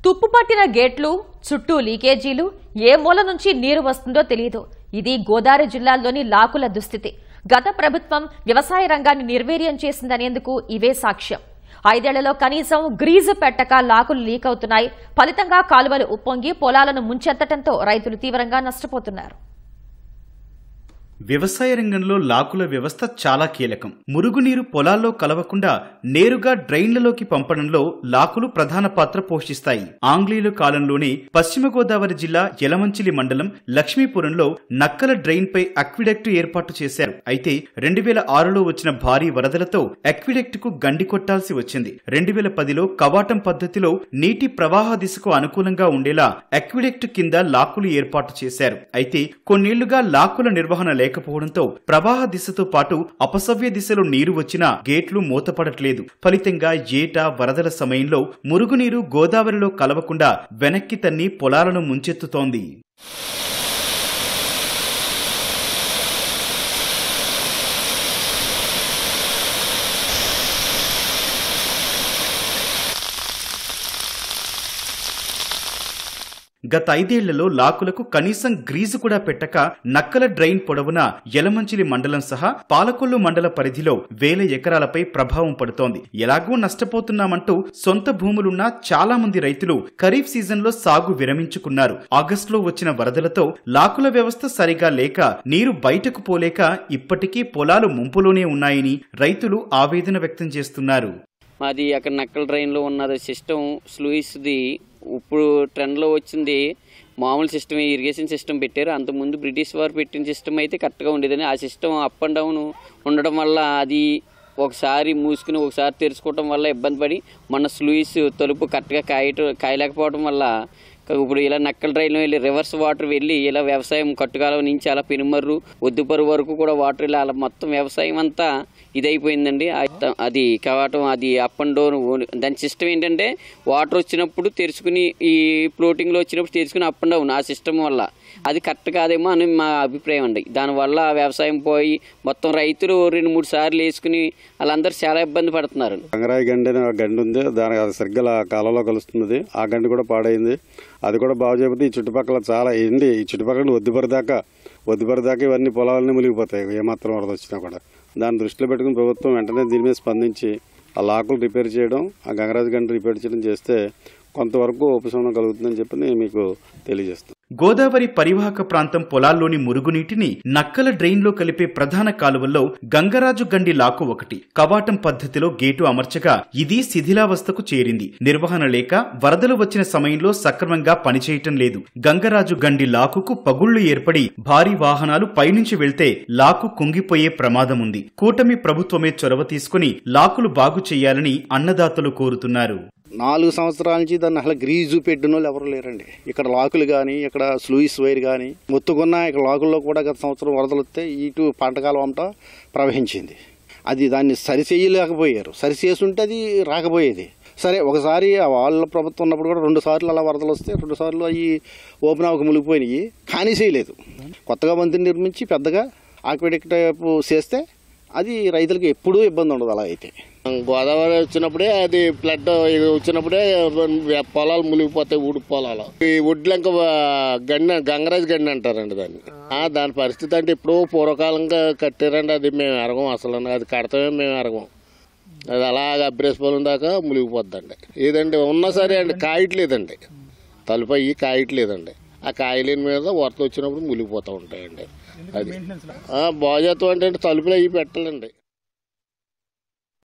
తుప్పుపట్టిన గేట్లు చుట్టూ లీకేజీలు ఏ మూల నుంచి నీరు వస్తుందో తెలియదు ఇది గోదావరి జిల్లాలోని లాకుల దుస్థితి గత ప్రభుత్వం వ్యవసాయ రంగాన్ని నిర్వీర్యం చేసిందనేందుకు ఇవే సాక్ష్యం ఐదేళ్లలో కనీసం గ్రీజు పెట్టక లాకులు లీక్ అవుతున్నాయి ఫలితంగా కాలువలు ఉప్పొంగి పొలాలను ముంచెత్తడంతో రైతులు తీవ్రంగా నష్టపోతున్నారు వ్యవసాయ రంగంలో లాకుల వ్యవస్థ చాలా కీలకం మురుగునీరు పొలాల్లో కలవకుండా నేరుగా డ్రైన్లలోకి పంపడంలో లాకులు ప్రధాన పాత్ర పోషిస్తాయి ఆంగ్లేయుల కాలంలోనే పశ్చిమ గోదావరి జిల్లా యలమంచిలి మండలం లక్ష్మీపురంలో నక్కల డ్రైన్ పై అక్విడెక్ట్ ఏర్పాటు చేశారు అయితే రెండు వేల ఆరులో వచ్చిన భారీ వరదలతో అక్విడెక్ట్ కు గండి కొట్టాల్సి వచ్చింది రెండు వేల పదిలో కవాటం పద్ధతిలో నీటి ప్రవాహ దిశకు అనుకూలంగా ఉండేలా అక్విడెక్ట్ కింద లాకులు ఏర్పాటు చేశారు అయితే కొన్నేళ్లుగా లాకుల నిర్వహణ లేకపోవడంతో ప్రవాహ దిశతో పాటు అపసవ్య దిశలో నీరు వచ్చినా గేట్లు మూతపడట్లేదు ఫలితంగా ఏటా వరదల సమయంలో మురుగునీరు గోదావరిలో కలవకుండా వెనక్కి తన్ని పొలాలను ముంచెత్తుతోంది గత ఐదేళ్లలో లాకులకు కనీసం గ్రీజు కూడా పెట్టక నక్కల డ్రైన్ పొడవున యలమంచిలి మండలం సహా పాలకొల్లు మండల పరిధిలో వేల ఎకరాలపై ప్రభావం పడుతోంది ఎలాగూ నష్టపోతున్నామంటూ సొంత భూములున్న చాలా మంది రైతులు ఖరీఫ్ సీజన్లో సాగు విరమించుకున్నారు ఆగస్టులో వచ్చిన వరదలతో లాకుల వ్యవస్థ సరిగా లేక నీరు బయటకు పోలేక ఇప్పటికీ పొలాలు ముంపులోనే ఉన్నాయని రైతులు ఆవేదన వ్యక్తం చేస్తున్నారు మాది అక్కడ నక్కల ట్రైన్లో ఉన్నది సిస్టమ్ స్లూయిస్ది ఇప్పుడు ట్రెండ్లో వచ్చింది మామూలు సిస్టమ్ ఇరిగేషన్ సిస్టమ్ పెట్టారు అంతకుముందు బ్రిటిష్ వారు పెట్టిన సిస్టమ్ అయితే కరెక్ట్గా ఉండేదని ఆ సిస్టమ్ అప్ అండ్ డౌన్ ఉండడం వల్ల అది ఒకసారి మూసుకుని ఒకసారి తెరుచుకోవడం వల్ల ఇబ్బంది పడి మన స్లూయిస్ తలుపు కరెక్ట్గా కాయట కాయలేకపోవడం వల్ల ఇప్పుడు ఇలా నక్కల రైలు వెళ్ళి రివర్స్ వాటర్ వెళ్ళి ఇలా వ్యవసాయం కట్టుకాలం నుంచి అలా పెనుమర్రు ఒద్దుపరు వరకు కూడా వాటర్ ఇలా అలా మొత్తం వ్యవసాయం అంతా ఇదైపోయిందండి ఆ- అది కవాటం అది అప్ అండ్ డౌన్ దాని సిస్టమ్ ఏంటంటే వాటర్ వచ్చినప్పుడు తెరుచుకుని ఈ ఫ్లోటింగ్లో వచ్చినప్పుడు తెరుచుకుని అప్ అండ్ డౌన్ ఆ సిస్టమ్ వల్ల అది కరెక్ట్ కాదేమో అని మా అభిప్రాయం అండి దానివల్ల వ్యవసాయం పోయి మొత్తం రైతులు రెండు మూడు సార్లు వేసుకుని వాళ్ళందరూ చాలా ఇబ్బంది పడుతున్నారు గంగరాయి గండి అనే ఒక గండి ఉంది దానికి అది సరిగ్గా ఆ కాలంలో కలుస్తుంది ఆ గండి కూడా పాడైంది అది కూడా బాగు చేయకపోతే ఈ చుట్టుపక్కల చాలా ఏంటి ఈ చుట్టుపక్కల ఒద్దుపరి దాకా ఒద్దుపరి దాకా ఇవన్నీ పొలాలన్నీ మునిగిపోతాయి ఏమాత్రం వరద వచ్చినా కూడా దాన్ని దృష్టిలో పెట్టుకుని ప్రభుత్వం వెంటనే దీని మీద స్పందించి ఆ లాకులు రిపేర్ చేయడం ఆ గంగరాజు గండి రిపేర్ చేయడం చేస్తే కొంతవరకు ఉపశమనం కలుగుతుందని చెప్పి నేను మీకు తెలియజేస్తాను గోదావరి పరివాహక ప్రాంతం పొలాల్లోని మురుగునీటిని నక్కల డ్రైన్లో కలిపే ప్రధాన కాలువల్లో గంగరాజు గండి లాకు ఒకటి కవాటం పద్ధతిలో గేటు అమర్చగా ఇది శిథిలావస్థకు చేరింది నిర్వహణ లేక వరదలు వచ్చిన సమయంలో సక్రమంగా పనిచేయటం లేదు గంగరాజు గండి లాకుకు పగుళ్లు ఏర్పడి భారీ వాహనాలు పైనుంచి వెళ్తే లాకు కుంగిపోయే ప్రమాదం ఉంది కూటమి ప్రభుత్వమే చొరవ తీసుకుని లాకులు బాగు చేయాలని అన్నదాతలు కోరుతున్నారు నాలుగు సంవత్సరాల నుంచి దాన్ని అసలు గ్రీజు పెట్టిన వాళ్ళు ఎవరు లేరండి ఇక్కడ లాకులు కానీ ఇక్కడ స్లూయిస్ వైర్ కానీ మొత్తుకున్న ఇక్కడ లాకుల్లో కూడా గత సంవత్సరం వరదలు వస్తే ఇటు పంటకాలం అంతా ప్రవహించింది అది దాన్ని సరిచేయలేకపోయారు సరిచేస్తుంటే అది రాకపోయేది సరే ఒకసారి ఆ వాళ్ళ ప్రభుత్వం ఉన్నప్పుడు కూడా రెండు సార్లు అలా వరదలు వస్తే రెండు సార్లు అవి ఓపెన్ అవ్వక మునిగిపోయినాయి కానీ చేయలేదు కొత్తగా మంత్రిని నిర్మించి పెద్దగా ఆక్విడెక్ట్ టైపు చేస్తే అది రైతులకు ఎప్పుడూ ఇబ్బంది ఉండదు అలా అయితే గోదావరి వచ్చినప్పుడే అది ఫ్లడ్ ఇది వచ్చినప్పుడే పొలాలు మునిగిపోతాయి ఊడి పొలాలు ఈ ఒడ్లంక గండి గంగరాజు గండి అంటారండి దాన్ని ఆ, దాని పరిస్థితి అంటే ఇప్పుడు పూర్వకాలంగా కట్టారండి అది మేము ఎరగం అసలు అది కడతామే మేము ఎరగం అది అలాగ అబ్బరేసిపోయిన దాకా మునిగిపోద్దండి ఏదండి ఉన్నా సరే అండి కాయట్లేదండి తలుపు అయ్యి కాయట్లేదండి ఆ కాయలేని మీద వరద వచ్చినప్పుడు మునిగిపోతూ ఉంటాయండి అది ఆ, బాగు చేస్తాం అంటే తలుపులు అయ్యి పెట్టాలండి